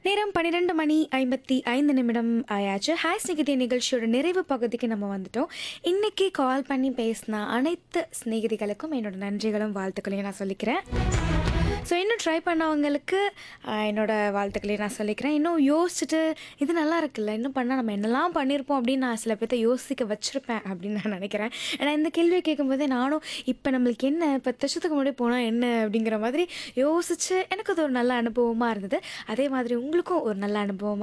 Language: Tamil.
நேரம் பன்னிரெண்டு மணி ஐம்பத்தி ஐந்து நிமிடம் ஆயாச்சு ஹாய் ஸ்நேகிதி நிகழ்ச்சியோட நிறைவு பகுதிக்கு நம்ம வந்துட்டோம் இன்னைக்கு கால் பண்ணி பேசின அனைத்து ஸ்நேகிதிகளுக்கும் என்னோட நன்றிகளும் வாழ்த்துக்களையும் நான் சொல்லிக்கிறேன் ஸோ இன்னும் ட்ரை பண்ணவங்களுக்கு ஆஹ், என்னோட வாழ்த்துக்களையும் நான் சொல்லிக்கிறேன் இன்னும் யோசிச்சுட்டு இது நல்லா இருக்குல்ல இன்னும் பண்ணால் நம்ம என்னெல்லாம் பண்ணியிருப்போம் அப்படின்னு நான் சில பேர்த்த யோசிக்க வச்சுருப்பேன் அப்படின்னு நான் நினைக்கிறேன் ஏன்னா இந்த கேள்வியை கேட்கும்போதே நானும் இப்போ நம்மளுக்கு என்ன பத்து வருஷத்துக்கு முன்னாடி போனால் என்ன அப்படிங்கிற மாதிரி யோசிச்சு எனக்கு அது ஒரு நல்ல அனுபவமாக இருந்தது அதே மாதிரி உங்களுக்கும் ஒரு நல்ல அனுபவமாக